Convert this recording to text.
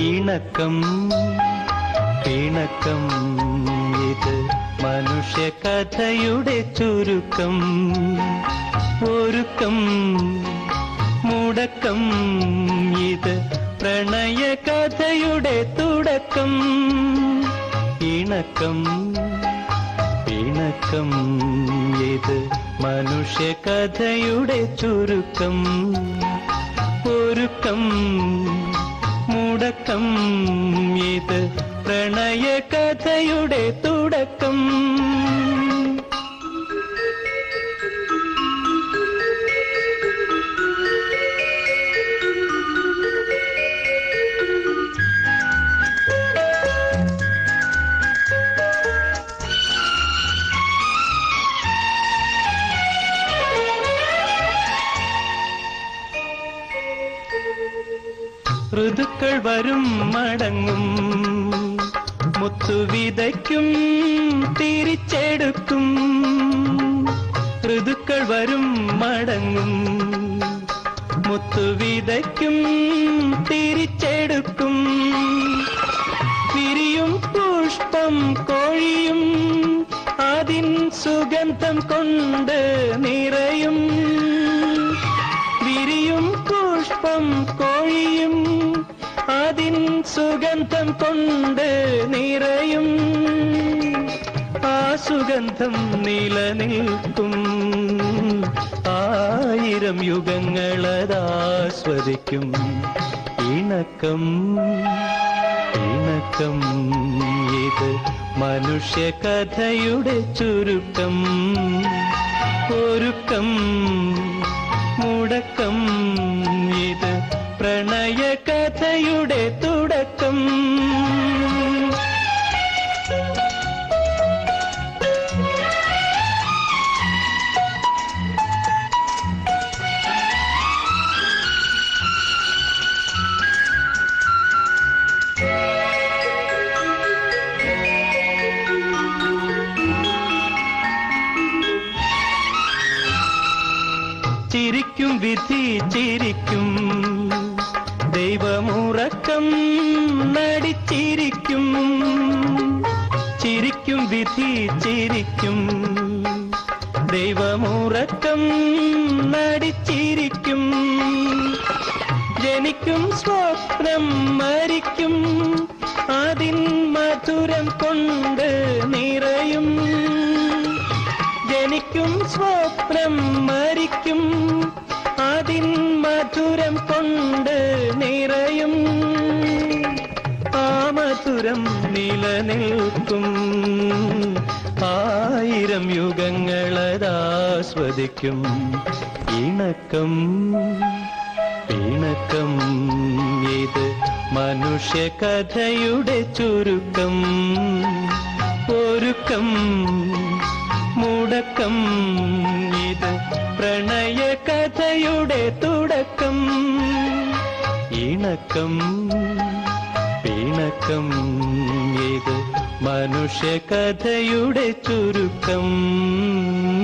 ഇണക്കം പിണക്കം ഇത് മനുഷ്യ കഥയുടെ ചുരുക്കം ഒരുക്കം മുടക്കം ഇത് പ്രണയ കഥയുടെ തുടക്കം ഇണക്കം പിണക്കം ഇത് മനുഷ്യ കഥയുടെ ചുരുക്കം ഒരുക്കം മുടക്കം ഇത് പ്രണയ കഥയുടെ തുടക്കം ഋതുക്കൾ വരും മടങ്ങും മുത്തു വിതയ്ക്കും തിരിച്ചെടുക്കും ഋതുക്കൾ വരും മടങ്ങും മുത്തു വിതയ്ക്കും തിരിച്ചെടുക്കും വിരിയും പുഷ്പം കോഴിയും അതിൻ സുഗന്ധം കൊണ്ട് നിറയും വിരിയും പുഷ്പം കോഴിയും അതിൻ സുഗന്ധം കൊണ്ട് നിറയും ആ സുഗന്ധം നിലനിൽക്കും ആയിരം യുഗങ്ങളതാസ്വദിക്കും ഇണക്കം ഇണക്കം ഇത് മനുഷ്യ കഥയുടെ ചുരുക്കം ഒരുക്കം മുടക്കം ഇത് പ്രണയ കഥയുടെ തുടക്കം ചിരിക്കും വിധി ചിരിക്കും ദൈവമുറക്കം നടിച്ചിരിക്കും ചിരിക്കും വിധി ചിരിക്കും ദൈവമുറക്കം നടിച്ചിരിക്കും ജനിക്കും സ്വപ്നം മരിക്കും അതിൻ മധുരം കൊണ്ട് നിറയും ജനിക്കും സ്വപ്നം മരിക്കും അതിൻ മധുരം കൊണ്ട് നിറയും ആ മധുരം നിലനിൽക്കും ആയിരം യുഗങ്ങളതാസ്വദിക്കും ഇണക്കം ഇണക്കം ഇത് മനുഷ്യ കഥയുടെ ചുരുക്കം ഒരുക്കം മുടക്കം ഇത് പ്രണയ കഥയുടെ തുടക്കം ഇണക്കം പിണക്കം ഇത് മനുഷ്യ കഥയുടെ ചുരുക്കം